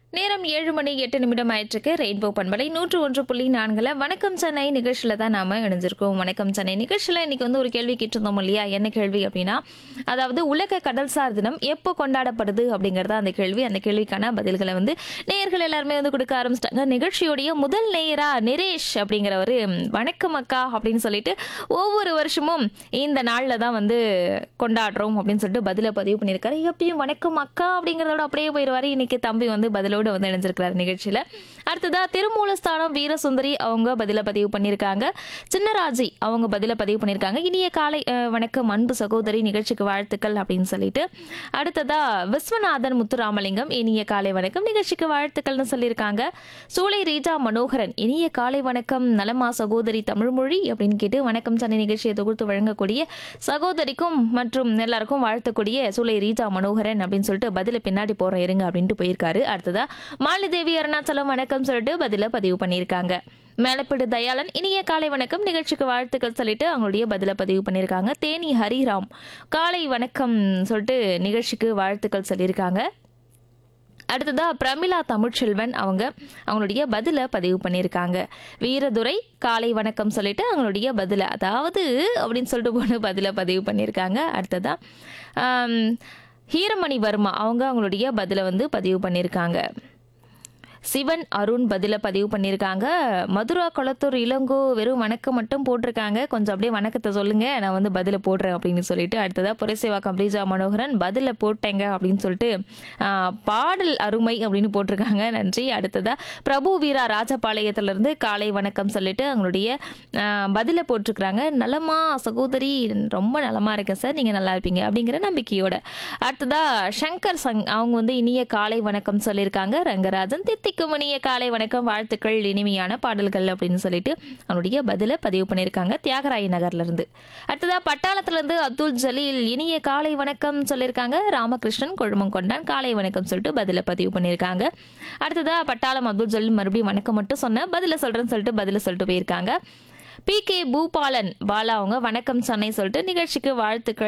நேரம் ஏழு மணி எட்டு நிமிடம் ஆயிட்டிருக்கு ரெயின்போ பண்பலை நூற்று ஒன்று புள்ளி நான்குல வணக்கம் சென்னை நிகழ்ச்சியில தான் நாம இணைஞ்சிருக்கோம் வணக்கம் சென்னை நிகழ்ச்சியில இன்னைக்கு வந்து ஒரு கேள்வி கேட்டிருந்தோம் இல்லையா என்ன கேள்வி அப்படின்னா அதாவது உலக கடல்சார் தினம் எப்போ கொண்டாடப்படுது அப்படிங்கறத அந்த கேள்வி அந்த கேள்விக்கான பதில்களை வந்து நேயர்கள் எல்லாருமே வந்து கொடுக்க ஆரம்பிச்சிட்டாங்க நிகழ்ச்சியுடைய முதல் நேயரா நிரேஷ் அப்படிங்கிறவரு வணக்கம் அக்கா அப்படின்னு சொல்லிட்டு ஒவ்வொரு வருஷமும் இந்த நாள்ல தான் வந்து கொண்டாடுறோம் அப்படின்னு சொல்லிட்டு பதில பதிவு பண்ணியிருக்காரு எப்பயும் வணக்கம் அக்கா அப்படிங்கிறதோட அப்படியே போயிடுவாரு இன்னைக்கு தம்பி வந்து பதிலோடு வந்து இணைஞ்சிருக்கிறாரு நிகழ்ச்சியில அடுத்ததா திருமூலஸ்தானம் வீரசுந்தரி அவங்க பதில பதிவு பண்ணியிருக்காங்க சின்னராஜி அவங்க பதில பதிவு பண்ணியிருக்காங்க இனிய காலை அஹ், வணக்கம் அன்பு சகோதரி நிகழ்ச்சிக்கு வாழ்த்துக்கள் அப்படின்னு சொல்லிட்டு அடுத்ததா விஸ்வநாதன் முத்துராமலிங்கம் இனிய காலை வணக்கம் நிகழ்ச்சிக்கு வாழ்த்துக்கள்னு சொல்லியிருக்காங்க சூளை ரீஜா மனோகரன் இனிய காலை வணக்கம் நலமா சகோதரி தமிழ்மொழி அப்படின்னு கேட்டு வணக்கம் சென்னை நிகழ்ச்சியை தொகுத்து வழங்கக்கூடிய சகோதரிக்கும் மற்றும் எல்லாருக்கும் வாழ்த்தக்கூடிய சூளை ரீஜா மனோகரன் அப்படின்னு சொல்லிட்டு பதில பின்னாடி போறேன் இருங்க அப்படின்ட்டு போயிருக்காரு அடுத்ததா மாலிதேவி அருணாச்சலம் வணக்கம் சொல்லிட்டு பதில பதிவு பண்ணியிருக்காங்க மேலப்படு தயாளன் இனிய காலை வணக்கம் நிகழ்ச்சிக்கு வாழ்த்துக்கள் சொல்லிட்டு அவங்களுடைய பதில பதிவு பண்ணியிருக்காங்க தேனி ஹரிராம் காலை வணக்கம் சொல்லிட்டு நிகழ்ச்சிக்கு வாழ்த்துக்கள் சொல்லியிருக்காங்க அடுத்ததா பிரமிளா தமிழ்ச்செல்வன் அவங்க அவங்களுடைய பதிலை பதிவு பண்ணியிருக்காங்க வீரதுரை காலை வணக்கம் சொல்லிட்டு அவங்களுடைய பதிலை அதாவது அப்படின்னு சொல்லிட்டு போன பதிலை பதிவு பண்ணியிருக்காங்க அடுத்ததா ஆம், ஹீரமணி வர்மா அவங்க அவங்களுடைய பதிலை வந்து பதிவு பண்ணியிருக்காங்க சிவன் அருண் பதில பதிவு பண்ணியிருக்காங்க மதுரா குளத்தூர் இளங்கோ வெறும் வணக்கம் மட்டும் போட்டிருக்காங்க கொஞ்சம் அப்படியே வணக்கத்தை சொல்லுங்க நான் வந்து பதில போடுறேன் அப்படின்னு சொல்லிட்டு அடுத்ததா புரசேவாக்கம் ரீஜா மனோகரன் பதில போட்டேங்க அப்படின்னு சொல்லிட்டு ஆஹ், பாடல் அருமை அப்படின்னு போட்டிருக்காங்க நன்றி அடுத்ததா பிரபு வீரா ராஜபாளையத்திலிருந்து காலை வணக்கம் சொல்லிட்டு அவங்களுடைய ஆஹ், பதில போட்டிருக்கிறாங்க நலமா சகோதரி ரொம்ப நலமா இருக்கேன் சார் நீங்க நல்லா இருப்பீங்க அப்படிங்கிற நம்பிக்கையோட அடுத்ததா சங்கர் சங் அவங்க வந்து இனிய காலை வணக்கம் சொல்லியிருக்காங்க ரங்கராஜன் தித்திக்கும் இனிய காலை வணக்கம் வாழ்த்துக்கள் இனிமையான பாடல்கள் அப்படின்னு சொல்லிட்டு அவனுடைய பதில பதிவு பண்ணியிருக்காங்க தியாகராய நகர்ல இருந்து அடுத்ததா பட்டாளத்துல இருந்து அப்துல் ஜலீல் இனிய காலை வணக்கம் சொல்லியிருக்காங்க ராமகிருஷ்ணன் கொழுமங்கொண்டான் காலை வணக்கம் சொல்லிட்டு பதில பதிவு பண்ணியிருக்காங்க அடுத்ததா பட்டாளம் அப்துல் ஜலீல் மறுபடியும் வணக்கம் மட்டும் சொன்னேன் பதில சொல்றேன்னு சொல்லிட்டு பதில சொல்லிட்டு போயிருக்காங்க பி கே பூபாலன் பாலா அவங்க வணக்கம் சென்னை சொல்லிட்டு நிகழ்ச்சிக்கு வாழ்த்துக்கள்